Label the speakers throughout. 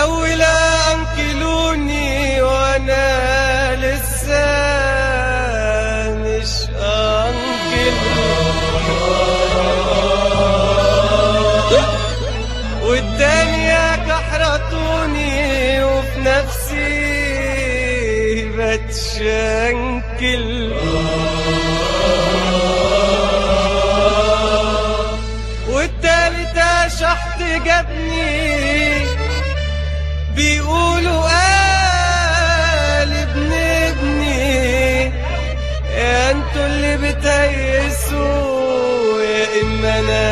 Speaker 1: الأولى أنكلوني وأنا لسه مش أنكل والتانية كحرتوني وفي نفسي بتشنكل والتالتة شحط جابني بيقولوا قال ابن ابني يا انتوا اللي بتيسوا يا اما انا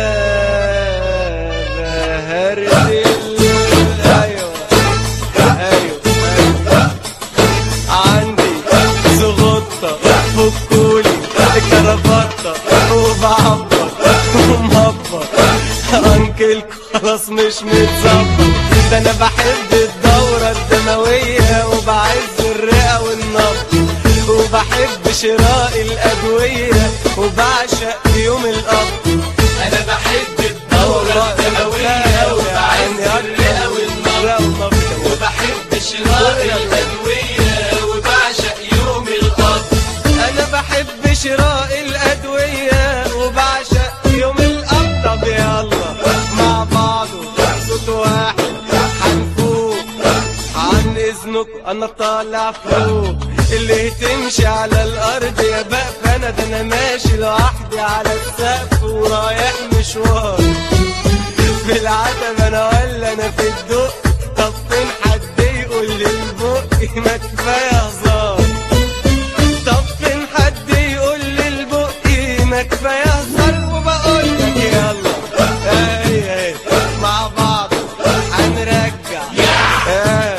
Speaker 1: بهردل ايوه ايوه ايوه عندي زغطة فكولي كرافطة وبعبط ومهبط انكلكوا خلاص مش متظبط ده انا بحب الدورة الدموية وبعز الرئة والنبض وبحب شراء الأدوية وبعشق يوم القبض
Speaker 2: انا بحب الدورة الدموية وبعز الرئة والنبض وبحب شراء الأدوية وبعشق يوم القبض
Speaker 1: انا بحب شراء الادويه وبعشق يوم القبض طب يلا مع بعضه صوت واحد هنفوق عن اذنك انا طالع فوق اللي تمشي على الارض يا بقى انا ده انا ماشي لوحدي على السقف ورايح مشوار في العتب انا ولا انا في الدق طب فين حد يقول لي البق ما كفايه هزار طب فين حد يقول لي البق ما كفايه هزار وبقول لك يلا اي اي مع بعض هنرجع آه.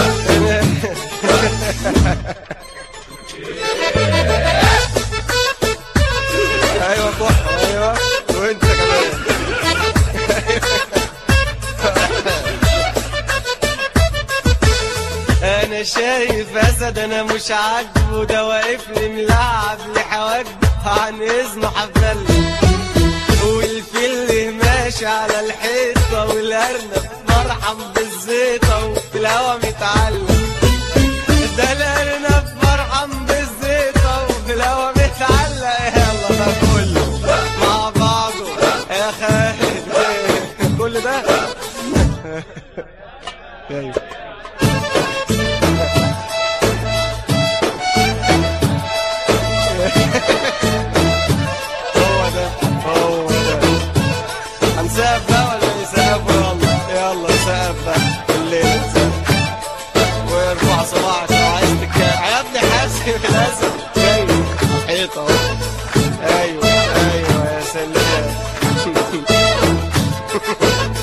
Speaker 1: ايوه كحة ايوه وانت كمان انا شايف اسد انا مش عاجبه ده واقف لي ملعب لي حواجبه عن اذنه حفله والفيل ماشي على الحيطه والارنب مرحم بالزيطه وفي الهوا متعلق ده الارنب مرحم بالزيطه وفي الهوا متعلق يلا ده كله مع بعضه يا خالد كل ده ايوه هو ده هو ده هنسقف بقى ولا نسقف يلا يلا نسقف بقى الليلة نسقف وارفع صباعك لو عايز تتكلم يا ابني حاسب لازم جاي حيطة اهو ايوه ايوه يا سلام